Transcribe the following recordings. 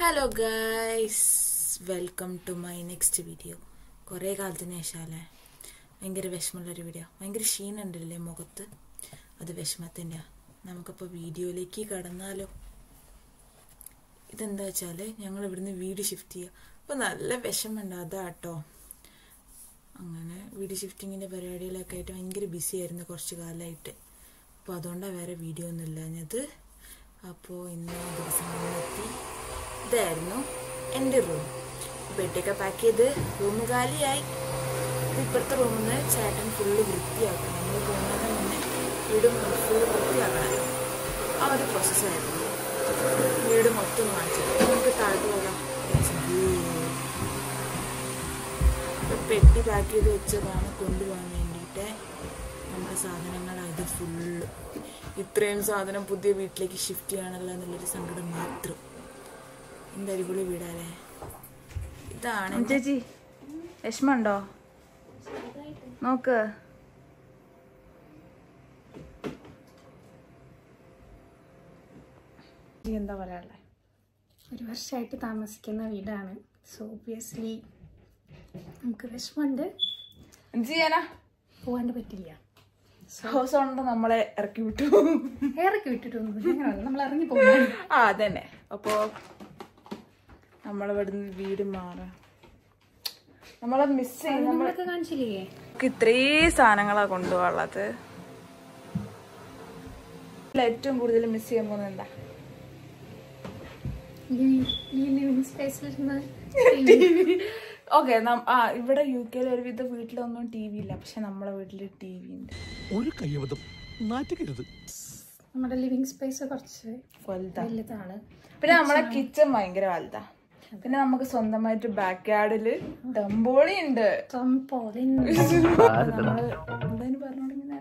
Hello guys welcome to my next video കുറേ കാലത്തിന് ശേഷമല്ലേ ഭയങ്കര വിഷമമുള്ളൊരു വീഡിയോ ഭയങ്കര ക്ഷീണുണ്ടല്ലേ മുഖത്ത് അത് വിഷമത്തിൻ്റെ നമുക്കപ്പോൾ വീഡിയോയിലേക്ക് കടന്നാലോ ഇതെന്താ വെച്ചാൽ ഞങ്ങൾ ഇവിടുന്ന് വീട് ഷിഫ്റ്റ് ചെയ്യുക അപ്പോൾ നല്ല വിഷമമുണ്ട് അതാട്ടോ അങ്ങനെ വീട് ഷിഫ്റ്റിങ്ങിൻ്റെ പരിപാടികളൊക്കെ ആയിട്ട് ഭയങ്കര ബിസി ആയിരുന്നു കുറച്ച് കാലമായിട്ട് അപ്പോൾ അതുകൊണ്ടാണ് വേറെ വീഡിയോ ഒന്നും ഇല്ലാഞ്ഞത് അപ്പോൾ ഇന്ന് ദിവസങ്ങളിലെത്തി ഇതായിരുന്നു എൻ്റെ റൂം ബെഡൊക്കെ പാക്ക് ചെയ്ത് റൂം കാലിയായി ഇത് ഇപ്പോഴത്തെ റൂമിൽ നിന്ന് ചേട്ടൻ ഫുള്ള് വൃത്തിയാക്കണം നമ്മൾ പോകുന്നതിന് മുന്നേ വീട് ഫുള്ള് വൃത്തിയാക്കണം ആ ഒരു പ്രോസസ്സായിരുന്നു വീട് മൊത്തം വാങ്ങിച്ചത് നമുക്ക് താഴോട്ട് പോകാം ഇപ്പൊ പെട്ടി പാക്ക് ചെയ്ത് വെച്ചതാണ് കൊണ്ടുപോകാൻ വേണ്ടിയിട്ട് നമ്മുടെ സാധനങ്ങളായത് ഫുള്ള് ഇത്രയും സാധനം പുതിയ വീട്ടിലേക്ക് ഷിഫ്റ്റ് ചെയ്യാണല്ലോ എന്നുള്ളൊരു സങ്കടം മാത്രം എന്ത് അടിപൊളി വീടാലേ ഇതാണ് ചേച്ചി വിഷമുണ്ടോ നോക്ക് എന്താ പറയാനുള്ളത് ഒരു വർഷമായിട്ട് താമസിക്കുന്ന വീടാണ് സോ ഒബിയസ്ലി നമുക്ക് വിഷമമുണ്ട് എന്ത് ചെയ്യാനാ പോകാണ്ട് പറ്റില്ല ഹൗസ് ഓണർ നമ്മളെ ഇറക്കി വിട്ടു ഇറക്കി വിട്ടിട്ടൊന്നും അങ്ങനെയല്ല നമ്മൾ ഇറങ്ങി പോകുന്നത് ആ അതന്നെ അപ്പോ നമ്മളിവിടുന്ന് വീട് മാറാം നമ്മളെ മിസ് ചെയ്യും നമ്മൾ നമ്മളൊക്കെ കാണിച്ചില്ലേ നമുക്ക് ഇത്രയും സാധനങ്ങളാ കൊണ്ടുപോകാനുള്ളത് ഇതിൽ ഏറ്റവും കൂടുതൽ മിസ് ചെയ്യാൻ പോകുന്നത് എന്താ ഈ ഈ ലിവിങ് സ്പേസിലിരുന്ന് ഓക്കെ ആ ഇവിടെ യു കെയിൽ ഒരുവിധ വീട്ടിലൊന്നും ടി വി ഇല്ല പക്ഷെ നമ്മളെ വീട്ടിൽ ടി വി ഉണ്ട് ഒരു കയ്യബദ്ധം നാറ്റുകരുത് നമ്മുടെ ലിവിങ് സ്പേസ് കുറച്ച് വലുതാ വലുതാണ് പിന്നെ നമ്മളെ കിച്ചൺ ഭയങ്കര വലുതാ പിന്നെ നമുക്ക് സ്വന്തമായിട്ട് ബാക്ക് യാർഡില് ഡംബോളി ഉണ്ട് ട്രംപോളിൻ നമ്മള് എന്തായാലും പറഞ്ഞോണ്ടെങ്കിൽ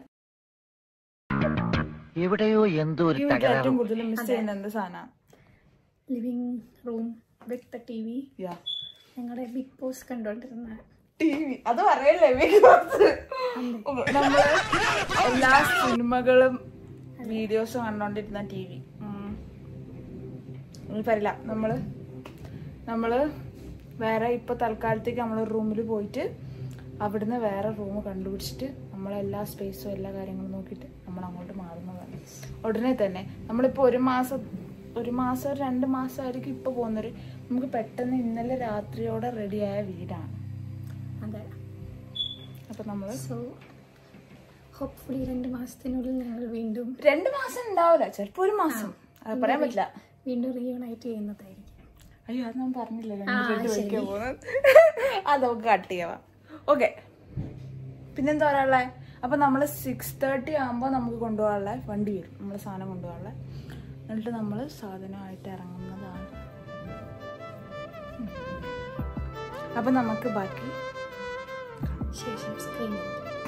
എവിടെയോ എന്തോ ഒരു ഈ വീട്ടിൽ തകരാറ് ഏറ്റവും കൂടുതൽ മിസ് ചെയ്യുന്ന എന്ത് സാധനം living room with T V യാ ഞങ്ങളുടെ ബിഗ് ബോസ് കണ്ടുകൊണ്ടിരുന്ന ടി വി അത് പറയല്ലേ ബിഗ് ബോസ് നമ്മള് എല്ലാ സിനിമകളും വീഡിയോസും കണ്ടോണ്ടിരുന്ന ടി വി പറയില്ല നമ്മള് നമ്മള് വേറെ ഇപ്പൊ തൽക്കാലത്തേക്ക് നമ്മൾ റൂമിൽ പോയിട്ട് അവിടുന്ന് വേറെ റൂം കണ്ടുപിടിച്ചിട്ട് നമ്മളെല്ലാ സ്പേസും എല്ലാ കാര്യങ്ങളും നോക്കിയിട്ട് നമ്മൾ അങ്ങോട്ട് മാറുന്നതാണ് ഉടനെ തന്നെ നമ്മളിപ്പോ ഒരു മാസം ഒരു മാസം രണ്ട് മാസമായിരിക്കും ഇപ്പൊ പോകുന്നൊരു നമുക്ക് പെട്ടെന്ന് ഇന്നലെ രാത്രിയോടെ റെഡിയായ വീടാണ് അതെ അപ്പൊ നമ്മള് സോ ഹോപ്പ്ഫുള്ളി രണ്ട് മാസത്തിനുള്ളിൽ ഞങ്ങൾ വീണ്ടും രണ്ട് മാസം ഉണ്ടാവില്ല ചിലപ്പോ ഒരു മാസം അത് പറയാൻ പറ്റില്ല വീണ്ടും റീയൂണൈറ്റ് ചെയ്യുന്നതായിരിക്കും അയ്യോ അത് ഞാൻ പറഞ്ഞില്ലല്ലോ ആ, ഞാൻ ശരി. ചോദിക്കാൻ പോകുന്നത് അത് നമുക്ക് കട്ട് ചെയ്യാം ഓക്കെ പിന്നെന്താ പറയാനുള്ളേ അപ്പൊ നമ്മള് സിക്സ് തേർട്ടി ആകുമ്പോൾ നമുക്ക് കൊണ്ടുപോകാനുള്ള വണ്ടി വരും നമ്മൾ സാധനം കൊണ്ടുപോകാനുള്ള എന്നിട്ട് നമ്മൾ സാധനമായിട്ട് ഇറങ്ങുന്നതാണ് ഉം. അപ്പൊ നമുക്ക് ബാക്കി ശേഷം സ്ക്രീനിൽ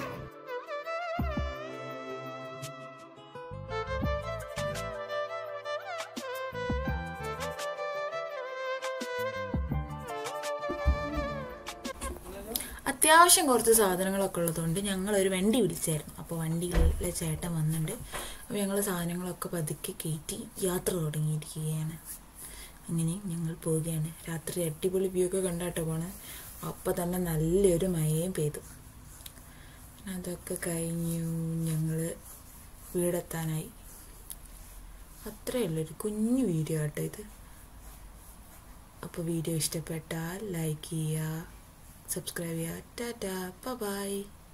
അത്യാവശ്യം കുറച്ച് സാധനങ്ങളൊക്കെ ഉള്ളതുകൊണ്ട് ഞങ്ങൾ ഒരു വണ്ടി വിളിച്ചായിരുന്നു അപ്പോൾ വണ്ടിയിലെ ചേട്ടൻ വന്നിട്ടുണ്ട് അപ്പോൾ ഞങ്ങൾ സാധനങ്ങളൊക്കെ പതുക്കെ കയറ്റി യാത്ര തുടങ്ങിയിരിക്കുകയാണ് അങ്ങനെ ഞങ്ങൾ പോവുകയാണ് രാത്രി അടിപൊളി വ്യൂ ഒക്കെ കണ്ടാട്ടോ പോണ് അപ്പം തന്നെ നല്ലൊരു മഴയും പെയ്തു അതൊക്കെ കഴിഞ്ഞു ഞങ്ങൾ വീടെത്താനായി അത്രയേ ഉള്ളൂ ഒരു കുഞ്ഞു വീഡിയോ കേട്ടോ ഇത് അപ്പോൾ വീഡിയോ ഇഷ്ടപ്പെട്ടാൽ ലൈക്ക് ചെയ്യുക സബ്സ്ക്രൈബ് ചെയ്യുക ടാറ്റാ ബൈ